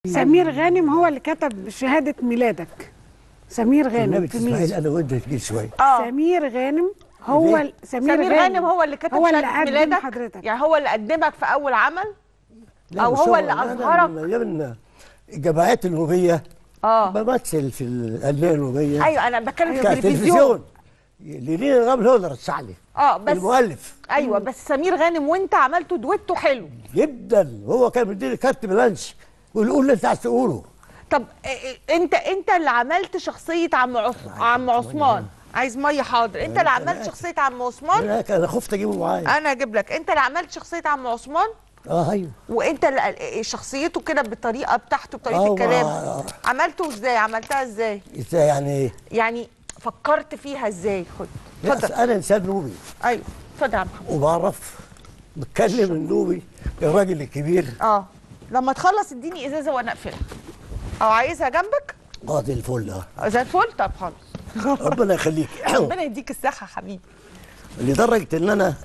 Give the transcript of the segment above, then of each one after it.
سمير غانم هو اللي كتب شهادة ميلادك سمير غانم النبي في تسمعي ميزو انا وانت تجي شويه اه سمير غانم هو ليه؟ ال- سمير, سمير غانم هو اللي كتب هو اللي شهادة قدم ميلادك حضرتك يعني هو اللي قدمك في اول عمل لا، أو مش هو اللي أنا أظهرك؟ من ايام الجماعات النوبيه اه بمثل في الانديه النوبيه ايوه انا بتكلم في التلفزيون كتلفزيون ليلين الرمل هو اللي رشح لي اه بس المؤلف ايوه بس سمير غانم وانت عملتوا دويتو حلو جدا هو كان مديني كارت بلانش ويقول اللي انت عايز تقوله طب إيه- إيه، انت انت اللي عملت شخصيه عم عث... عم عثمان عايز ميه حاضر انت اللي عملت شخصيه عم عثمان انا انا خفت اجيبه معايا انا اجيب لك انت اللي عملت شخصيه عم عثمان اه ايوه وانت اللي إيه، شخصيته كده بالطريقه بتاعته بطريقه آه، الكلام ما- عملته ازاي عملتها ازاي ازاي يعني ايه يعني فكرت فيها ازاي خد لا، اتفضل انا انسان نوبي ايوه اتفضل يا عم محمد وبعرف بتكلم النوبي الراجل الكبير اه لما تخلص اديني ازازه وانا اقفلها او عايزها جنبك اه زي الفل اه زي الفل طب خلاص ربنا يخليك ربنا يديك الصحه يا حبيبي لدرجه ان انا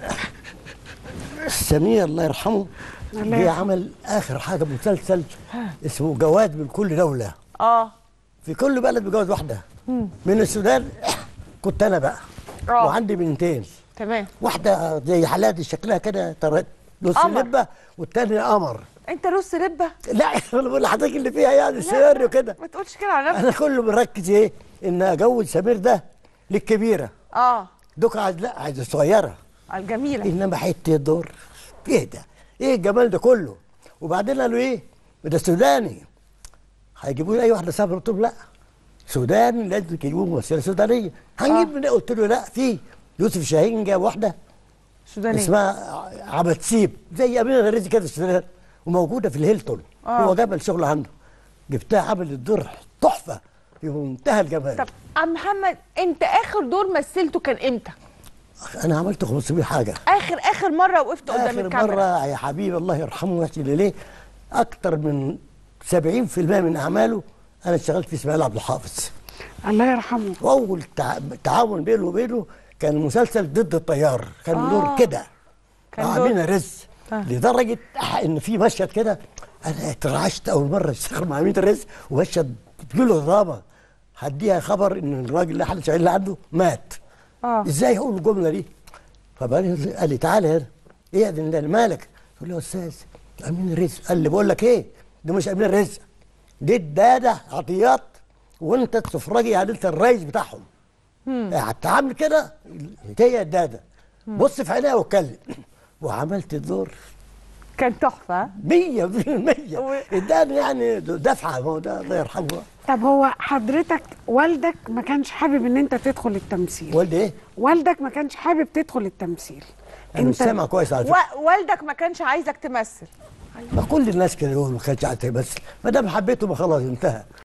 سمير الله يرحمه الله جه يرحمه. عمل اخر حاجه مسلسل اسمه جواد من كل دوله اه في كل بلد بجوز واحده من السودان كنت انا بقى آه. وعندي بنتين تمام واحده زي حالاتي شكلها كده تر- نص قمر. لبه والتانية قمر انت نص لبه لا انا بقول لحضرتك اللي فيها يعني سيناريو كده ما تقولش كده على نفسك انا كله مركز ايه ان اجوز سمير ده للكبيره اه دوك عايز لا عايز الصغيره على الجميله انما حته دور ايه ده ايه الجمال ده كله وبعدين قالوا ايه ده سوداني هيجيبوا لي اي واحده سافر قلت لهم لا سوداني لازم يجيبوا ممثله سودانيه هنجيب من إيه؟ قلت له لا في يوسف شاهين جاب واحده سودانيه اسمها عبدسيب زي امينه غريزي كده في السودان وموجوده في الهيلتون آه. هو جاب الشغل عنده جبتها عملت دور تحفه في منتهى الجمال طب عم محمد انت اخر دور مثلته كان امتى انا عملت 500 حاجه اخر اخر مره وقفت قدام اخر الكاميرا مره يا حبيبي الله يرحمه ويحسن اليه اكتر من 70% من اعماله انا اشتغلت في اسماعيل عبد الحافظ الله يرحمه واول تع... تعاون بينه وبينه كان مسلسل ضد الطيار كان آه. دور كده كان مع دور- أمينة رزق آه. لدرجه ان في مشهد كده انا اترعشت اول مره اشتغل مع أمينة رزق ومشهد له دراما هديها خبر ان الراجل اللي احنا شغالين عنده مات اه ازاي هقول الجمله دي فبقى قال لي تعالى هنا ايه يا دين مالك قلت له يا استاذ امين الرزق قال لي بقول لك ايه ده مش امين الرزق دي الداده عطيات وانت السفراجي يعني انت الرئيس بتاعهم هتعامل كده هي الداده بص في عينيها واتكلم وعملت الدور كان تحفه 100% اداني يعني دفعه ما هو ده الله يرحمه طب هو حضرتك والدك ما كانش حابب ان انت تدخل التمثيل والدي ايه؟ والدك ما كانش حابب تدخل التمثيل انا مش سامع كويس على فكره و... والدك ما كانش عايزك تمثل ما كل الناس كده يقولوا ما كانش عايز يمثل ما دام حبيته ما خلاص انتهى